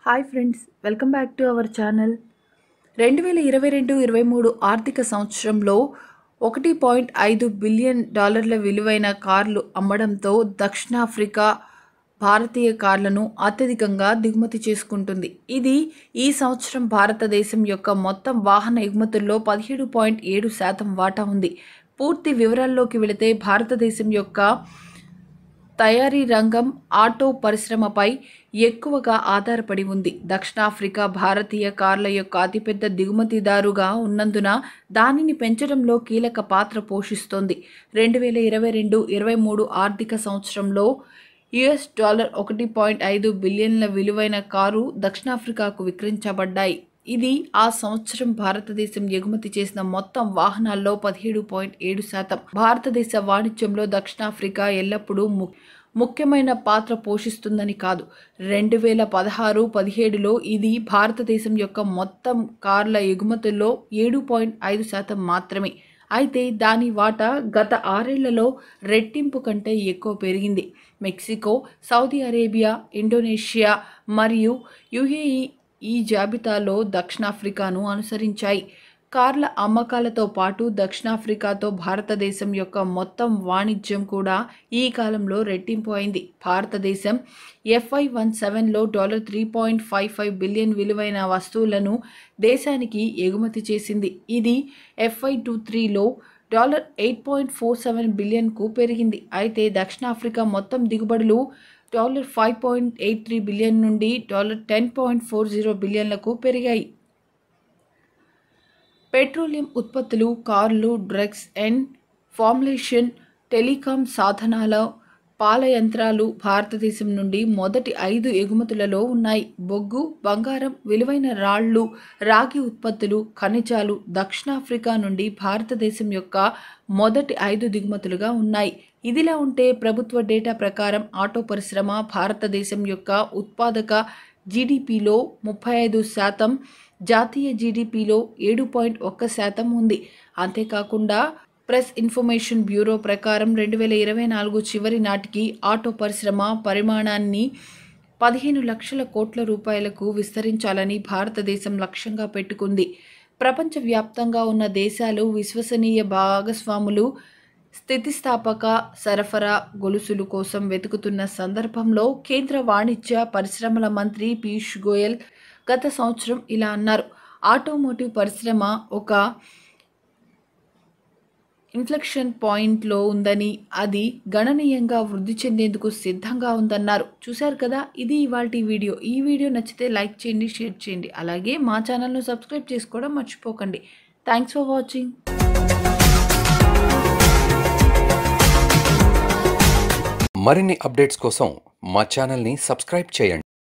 hi friends welcome back to our channel రెండు వేల ఇరవై రెండు ఇరవై మూడు ఆర్థిక సంవత్సరంలో ఒకటి పాయింట్ ఐదు బిలియన్ డాలర్ల విలువైన కార్లు అమ్మడంతో దక్షిణాఫ్రికా భారతీయ కార్లను అత్యధికంగా దిగుమతి చేసుకుంటుంది ఇది ఈ సంవత్సరం భారతదేశం యొక్క మొత్తం వాహన ఎగుమతుల్లో పదిహేడు పాయింట్ ఏడు శాతం వాటా ఉంది పూర్తి వివరాల్లోకి వెళితే భారతదేశం యొక్క తయారీ రంగం ఆటో పరిశ్రమపై ఎక్కువగా ఆధారపడి ఉంది దక్షిణాఫ్రికా భారతీయ కార్ల యొక్క అతిపెద్ద దిగుమతిదారుగా ఉన్నందున దానిని పెంచడంలో కీలక పాత్ర పోషిస్తోంది రెండు వేల ఇరవై రెండు ఇరవై మూడు ఆర్థిక సంవత్సరంలో యుఎస్ డాలర్ ఒకటి పాయింట్ ఐదు బిలియన్ల విలువైన కారు దక్షిణాఫ్రికాకు విక్రయించబడ్డాయి ఇది ఆ సంవత్సరం భారతదేశం ఎగుమతి చేసిన మొత్తం వాహనాల్లో పదిహేడు పాయింట్ ఏడు శాతం భారతదేశ వాణిజ్యంలో దక్షిణాఫ్రికా ఎల్లప్పుడూ ము ముఖ్యమైన పాత్ర పోషిస్తుందని కాదు రెండు వేల పదహారు పదిహేడులో ఇది భారతదేశం యొక్క మొత్తం కార్ల ఎగుమతుల్లో ఏడు పాయింట్ ఐదు శాతం మాత్రమే అయితే దాని వాటా గత ఆరేళ్లలో రెట్టింపు కంటే ఎక్కువ పెరిగింది మెక్సికో సౌదీ అరేబియా ఇండోనేషియా మరియు యుఏఈ ఈ జాబితాలో దక్షిణాఫ్రికాను అనుసరించాయి కార్ల అమ్మకాలతో పాటు దక్షిణాఫ్రికాతో భారతదేశం యొక్క మొత్తం వాణిజ్యం కూడా ఈ కాలంలో రెట్టింపు అయింది భారతదేశం ఎఫ్ఐ వన్ సెవెన్లో dollar three point five five billion విలువైన వస్తువులను దేశానికి ఎగుమతి చేసింది ఇది ఎఫ్ఐ టూ త్రీలో dollar eight point four seven బిలియన్కు పెరిగింది అయితే దక్షిణాఫ్రికా మొత్తం దిగుబడులు dollar five point eight three billion నుండి dollar ten point four zero బిలియన్లకు పెరిగాయి పెట్రోలియం ఉత్పత్తులు కార్లు డ్రగ్స్ అండ్ ఫార్ములేషన్ టెలికాం సాధనాల పాల యంత్రాలు భారతదేశం నుండి మొదటి ఐదు ఎగుమతులలో ఉన్నాయి బొగ్గు బంగారం విలువైన రాళ్ళు రాగి ఉత్పత్తులు ఖనిజాలు దక్షిణాఫ్రికా నుండి భారతదేశం యొక్క మొదటి ఐదు దిగుమతులుగా ఉన్నాయి ఇదిలా ఉంటే ప్రభుత్వ డేటా ప్రకారం ఆటో పరిశ్రమ భారతదేశం యొక్క ఉత్పాదక జీడిపిలో ముప్పై ఐదు శాతం జాతీయ జీడిపిలో ఏడు పాయింట్ ఒక్క శాతం ఉంది అంతేకాకుండా ప్రెస్ ఇన్ఫర్మేషన్ బ్యూరో ప్రకారం రెండు వేల ఇరవై నాలుగు చివరి నాటికి ఆటో పరిశ్రమ పరిమాణాన్ని పదిహేను లక్షల కోట్ల రూపాయలకు విస్తరించాలని భారతదేశం లక్ష్యంగా పెట్టుకుంది ప్రపంచవ్యాప్తంగా ఉన్న దేశాలు విశ్వసనీయ భాగస్వాములు స్థితిస్థాపక సరఫరా గొలుసులు కోసం వెతుకుతున్న సందర్భంలో కేంద్ర వాణిజ్య పరిశ్రమల మంత్రి పీయూష్ గోయల్ గత సంవత్సరం ఇలా అన్నారు ఆటోమోటివ్ పరిశ్రమ ఒక ఇన్ఫ్లెక్షన్ పాయింట్లో ఉందని అది గణనీయంగా వృద్ధి చెందేందుకు సిద్ధంగా ఉందన్నారు చూశారు కదా ఇది ఇవాళ వీడియో ఈ వీడియో నచ్చితే లైక్ చేయండి షేర్ చేయండి అలాగే మా ఛానల్ను సబ్స్క్రైబ్ చేసుకోవడం మర్చిపోకండి థ్యాంక్స్ ఫర్ వాచింగ్ మరిన్ని అప్డేట్స్ కోసం మా ఛానల్ని సబ్స్క్రైబ్ చేయండి